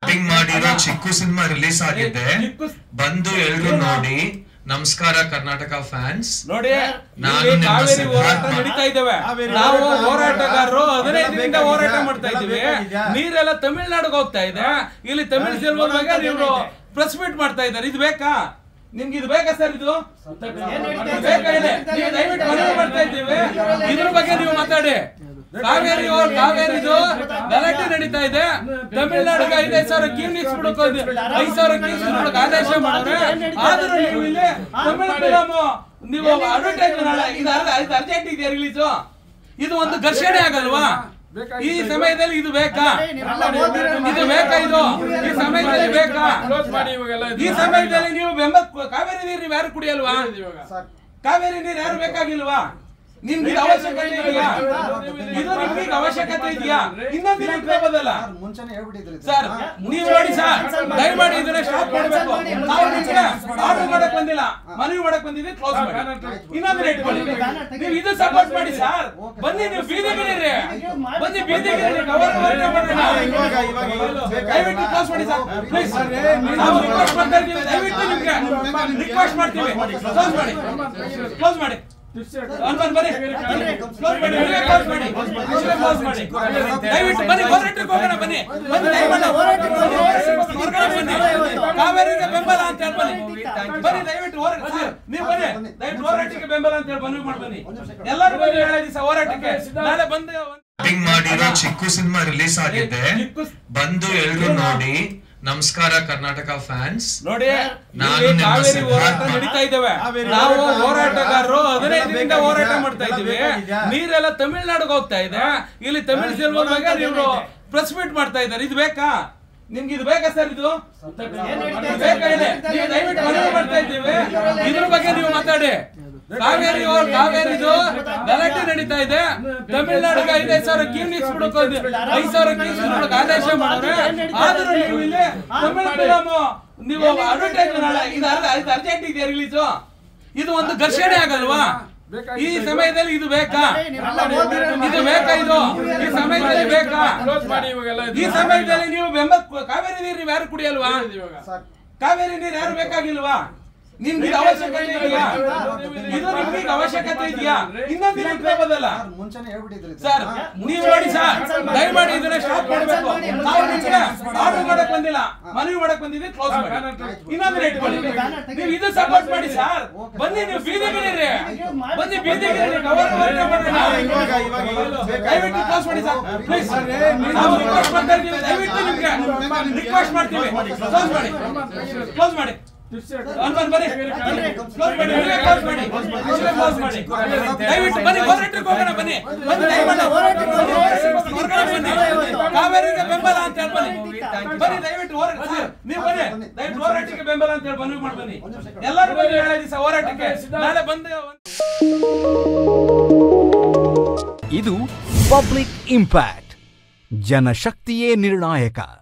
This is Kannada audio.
ಡಬ್ಬಿಂಗ್ ಮಾಡಿರೋ ಚಿಕ್ಕು ಸಿನಿಮಾ ರಿಲೀಸ್ ಆಗಿದೆ ಚಿಕ್ಕು- ಬಂದು ಎಲ್ರು ನೋಡಿ ನಮಸ್ಕಾರ ಕರ್ನಾಟಕ ಫ್ಯಾನ್ಸ್ ನೋಡಿ ನಾನು ಇಲ್ಲಿ ನಿಮ್ಮ ಕಾವೇರಿ ಸಿದ್ಧಾರ್ಥ ಹೋರಾಟ ಮಾತು- ನಡೀತಾ ಇದ್ದೇವೆ ಕಾವೇರಿ ನಾವು ಹೋರಾಟ ಹೋರಾಟಗಾರರು ಅದೆಲ್ಲ ಹದಿನೈದರಿಂದ ಬೇಕಾಗಿದ್ಯಾ? ಹೋರಾಟ ಮಾಡ್ತಾ ಅದೆಲ್ಲ ಇದೀವಿ ಬೇಕಾಗಿದ್ಯಾ? ನೀರೆಲ್ಲ ತಮಿಳ್ನಾಡಿಗೆ ಹೋಗ್ತಾ ಇದೆ ಇಲ್ಲಿ ತಮಿಳ್ ನಾನು ಸಿನಿಮಾ ಬಗ್ಗೆ ಹೋರಾಟ ಇವರು ಏನಿದೆ? ಪ್ರೆಸ್ ಮೀಟ್ ಮಾಡ್ತಾ ಇದ್ದಾರೆ ಇದು ಬೇಕಾ ನಿಮ್ಗೆ ಇದು ಬೇಕಾ ಸರ್ ಇದು ಏನ್ ನಡೀತಾ ಇದು ಬೇಕಾ ಇದೆ ನೀವು ದಯವಿಟ್ಟು ಮನವಿ ಮಾಡ್ತಾ ಇದ್ದೀವಿ ಇದ್ರ ಬಗ್ಗೆ ನೀವು ಮಾತಾಡಿ ಕಾವೇರಿ ಅವ್ರ- ಕಾವೇರಿದು ಗಲಾಟೆ ನಡೀತಾ ಇದೆ ತಮಿಳ್ನಾಡಿಗೆ ಐದೈದು ಸಾವಿರ ಕ್ಯೂನಿಕ್ಸ್ ಬಿಡಕ್ಕೆ ಐದು ಸಾವಿರ ಕ್ಯೂನಿಕ್ಸ್ ಬಿಡಕ್ಕೆ ಆದೇಶ ಮಾಡಿದ್ರೆ ಆದ್ರೂ ನೀವು ಇಲ್ಲಿ ತಮಿಳ್ ಫಿಲಮ್ ನೀವು ಅಡ್ವರ್ಟೈಸ್ ಇದು ಅರ್ಧ- ಇದು ಅರ್ಜೆಂಟ್ ಇದೆಯಾ ರಿಲೀಸು ಇದು ಒಂದು ಘರ್ಷಣೆ ಆಗಲ್ವಾ ಈ ಸಮಯದಲ್ಲಿ ಇದು ಬೇಕಾ ಇದು ಬೇಕಾ ಇದು ಈ ಸಮಯದಲ್ಲಿ ಬೇಕಾ ಈ ಸಮಯದಲ್ಲಿ ನೀವು ಬೆಂಬ ಕಾವೇರಿ ನೀರು ನೀವು ಯಾರು ಕುಡಿಯಲ್ವಾ ಕಾವೇರಿ ನೀರು ಯಾರು ಬೇಕಾಗಿಲ್ವಾ ನಿಮ್ಗೆ ಇದು ಅವಶ್ಯಕತೆ ಇದೆಯಾ ಇದು ನಿಮ್ಗೆ ಈಗ ಅವಶ್ಯಕತೆ ಇದೆಯಾ ಇನ್ನೊಂದು ದಿನ ಹೋಗೋದಲ್ಲ ಮುಂಚೆನೆ ಹೇಳ್ಬಿಟ್ಟಿದ್ರಿ ಸರ್ ನೀವು ನೋಡಿ ಸರ್ ದಯಮಾಡಿ ಇದನ್ನ ಸ್ಟಾಪ್ ಮಾಡಬೇಕು ನಾವು ನಿಮ್ಗೆ ಆರ್ಡರ್ ಮಾಡಕ್ ಬಂದಿಲ್ಲ ಮನವಿ ಮಾಡಕ್ ಬಂದಿದ್ದೀವಿ ಕ್ಲೋಸ್ ಮಾಡಿ ಇನ್ನೊಂದು ಇಟ್ಕೊಳ್ಳಿ ನೀವು ಇದು ಸಪೋರ್ಟ್ ಮಾಡಿ ಸರ್ ಬನ್ನಿ ನೀವು ಬೀದಿಗಿರಿ ಬನ್ನಿ ಬೀದಿಗಿರಿ ಕವರ್ ಇವಾಗ ಇವಾಗ ಇವಾಗ ದಯವಿಟ್ಟು ಕ್ಲೋಸ್ ಮಾಡಿ ಸರ್ ಪ್ಲೀಸ್ ನಾವು ರಿಕ್ವೆಸ್ಟ್ ಮಾಡ್ತಾ ಇದ್ದೀವಿ ದಯವಿಟ್ಟು ನಿಮ್ಗೆ ರಿಕ್ವೆಸ್ಟ್ ಮಾಡ್ತೀವಿ ಕ್ಲೋಸ್ ಮಾಡಿ ಕ್ಲೋಸ್ ಮಾಡಿ ಅನ್ಬನ್ ಬನ್ನಿ ಕ್ಲೋಸ್ ಮಾಡಿ ನೀವೇ ಕ್ಲೋಸ್ ಮಾಡಿ ನೀವೇ ಕ್ಲೋಸ್ ಮಾಡಿ ದಯವಿಟ್ಟು ಬನ್ನಿ ಹೋರಾಟಕ್ಕೆ ಹೋಗೋಣ ಬನ್ನಿ ಬನ್ನಿ ದಯವಿಟ್ಟು ಹೋರಾಟಕ್ಕೆ ಬನ್ನಿ. ಹೊರಗಡೆ ಬನ್ನಿ ಕಾವೇರಿಗೆ ಬೆಂಬಲ ಅಂತ ಹೇಳಿ ಬನ್ನಿ ಬನ್ನಿ ದಯವಿಟ್ಟು ಹೋರಾಟ ಸರ್, ನೀವು ಬನ್ನಿ ದಯವಿಟ್ಟು ಹೋರಾಟಕ್ಕೆ ಬೆಂಬಲ ಅಂತ ಹೇಳಿ ಮನವಿ ಮಾಡಿ ಬನ್ನಿ ಎಲ್ಲರೂ ಬನ್ನಿ ನಾಳೆ ದಿವಸ ಹೋರಾಟಕ್ಕೆ ನಾಳೆ ಬಂದು ಡಬ್ಬಿಂಗ್ ಮಾಡಿರೋ ಚಿಕ್ಕು ಸಿನಿಮಾ ರಿಲೀಸ್ ಆಗಿದೆ ಚಿಕ್ಕು- ಬಂದು ಎಲ್ರು ನೋಡಿ ನಮಸ್ಕಾರ ಕರ್ನಾಟಕ ಫ್ಯಾನ್ಸ್ ನೋಡಿ ನಾನು ಇಲ್ಲಿ ನಿಮ್ಮ ಕಾವೇರಿ ಸಿದ್ಧಾರ್ಥ ಹೋರಾಟ ನಡೀತಾ ಇದ್ದೇವೆ ಕಾವೇರಿ ನಾವು ಹೋರಾಟ ಹೋರಾಟಗಾರರು ಅದೆಲ್ಲ ಹದಿನೈದರಿಂದ ಬೇಕಾಗಿದ್ಯಾ? ಹೋರಾಟ ಮಾಡ್ತಾ ಅದೆಲ್ಲ ಇದೀವಿ ಬೇಕಾಗಿದ್ಯಾ? ನೀರೆಲ್ಲ ತಮಿಳ್ನಾಡಿಗೆ ಹೋಗ್ತಾ ಇದೆ ಇಲ್ಲಿ ತಮಿಳ್ ನಾನು ಸಿನಿಮಾ ಬಗ್ಗೆ ಹೋರಾಟ ಇವರು ಏನಿದೆ? ಪ್ರೆಸ್ ಮೀಟ್ ಮಾಡ್ತಾ ಇದ್ದಾರೆ ಇದು ಬೇಕಾ ನಿಮ್ಗೆ ಇದು ಬೇಕಾ ಸರ್ ಇದು ಏನ್ ನಡೀತಾ ಇದು ಇದೆ? ಬೇಕಾ ಇದೆ ನೀವು ದಯವಿಟ್ಟು ಮನವಿ ಮಾಡ್ತಾ ಇದ್ದೀವಿ ಇದ್ರ ಬಗ್ಗೆ ನೀವು ಮಾತಾಡಿ ಕಾವೇರಿ ಅವ್ರ- ಕಾವೇರಿದು ಗಲಾಟೆ ನಡೀತಾ ಇದೆ ತಮಿಳ್ನಾಡಿಗೆ ಐದೈದು ಸಾವಿರ ಕ್ಯೂನಿಕ್ಸ್ ಬಿಡಕ್ಕೆ ಐದು ಸಾವಿರ ಕ್ಯೂನಿಕ್ಸ್ ಬಿಡಕ್ಕೆ ಆದೇಶ ಮಾಡಿದ್ರೆ ಆದ್ರೂ ನೀವು ಇಲ್ಲಿ ತಮಿಳ್ ಫಿಲಮ್ ನೀವು ಅಡ್ವರ್ಟೈಸ್ ಇದು ಅರ್ಧ- ಇದು ಅರ್ಜೆಂಟ್ ಇದೆಯಾ ರಿಲೀಸು ಇದು ಒಂದು ಘರ್ಷಣೆ ಆಗಲ್ವಾ ಈ ಸಮಯದಲ್ಲಿ ಇದು ಬೇಕಾ ಇದು ಬೇಕಾ ಇದು ಈ ಸಮಯದಲ್ಲಿ ಬೇಕಾ ಈ ಸಮಯದಲ್ಲಿ ನೀವು ಬೆಂಬ ಕಾವೇರಿ ನೀರು ನೀವು ಯಾರು ಕುಡಿಯಲ್ವಾ ಕಾವೇರಿ ನೀರು ಯಾರು ಬೇಕಾಗಿಲ್ವಾ ನಿಮ್ಗೆ ಇದು ಅವಶ್ಯಕತೆ ಇದೆಯಾ ಇದು ನಿಮ್ಗೆ ಈಗ ಅವಶ್ಯಕತೆ ಇದೆಯಾ ಇನ್ನೊಂದು ದಿನ ಹೋಗೋದಲ್ಲ ಮುಂಚೆನೆ ಹೇಳ್ಬಿಟ್ಟಿದ್ರಿ ಸರ್ ನೀವು ನೋಡಿ ಸರ್ ದಯಮಾಡಿ ಇದನ್ನ ಸ್ಟಾಪ್ ಮಾಡಬೇಕು ನಾವು ನಿಮ್ಗೆ ಆರ್ಡರ್ ಮಾಡಕ್ ಬಂದಿಲ್ಲ ಮನವಿ ಮಾಡಕ್ ಬಂದಿದ್ದೀವಿ ಕ್ಲೋಸ್ ಮಾಡಿ ಇನ್ನೊಂದು ಇಟ್ಕೊಳ್ಳಿ ನೀವು ಇದು ಸಪೋರ್ಟ್ ಮಾಡಿ ಸರ್ ಬನ್ನಿ ನೀವು ಬೀದಿಗಿರಿ ಬನ್ನಿ ಬೀದಿಗಿರಿ ಕವರ್ ಇವಾಗ ಇವಾಗ ಇವಾಗ ದಯವಿಟ್ಟು ಕ್ಲೋಸ್ ಮಾಡಿ ಸರ್ ಪ್ಲೀಸ್ ನಾವು ರಿಕ್ವೆಸ್ಟ್ ಮಾಡ್ತಾ ಇದ್ದೀವಿ ದಯವಿಟ್ಟು ನಿಮ್ಗೆ ರಿಕ್ವೆಸ್ಟ್ ಮಾಡ್ತೀವಿ ಕ್ಲೋಸ್ ಮಾಡಿ ಕ್ಲೋಸ್ ಮಾಡಿ ಅನ್ಬನ್ ಬನ್ನಿ ಕ್ಲೋಸ್ ಮಾಡಿ ನೀವೇ ಕ್ಲೋಸ್ ಮಾಡಿ ನೀವೇ ಕ್ಲೋಸ್ ಮಾಡಿ ದಯವಿಟ್ಟು ಬನ್ನಿ ಹೋರಾಟಕ್ಕೆ ಹೋಗೋಣ ಬನ್ನಿ ಬನ್ನಿ ದಯವಿಟ್ಟು ಹೋರಾಟಕ್ಕೆ ಬನ್ನಿ. ಹೊರಗಡೆ ಬನ್ನಿ ಕಾವೇರಿಗೆ ಬೆಂಬಲ ಅಂತ ಹೇಳಿ ಬನ್ನಿ ಬನ್ನಿ ದಯವಿಟ್ಟು ಹೋರಾಟ ಸರ್, ನೀವು ಬನ್ನಿ ದಯವಿಟ್ಟು ಹೋರಾಟಕ್ಕೆ ಬೆಂಬಲ ಅಂತ ಹೇಳಿ ಮನವಿ ಮಾಡಿ ಬನ್ನಿ ಎಲ್ಲರೂ ಬನ್ನಿ ನಾಳೆ ದಿವಸ ಹೋರಾಟಕ್ಕೆ ನಾಳೆ ಬಂದು ಇದು ಪಬ್ಲಿಕ್ ಇಂಪ್ಯಾಕ್ಟ್ ಜನಶಕ್ತಿಯೇ ನಿರ್ಣಾಯಕ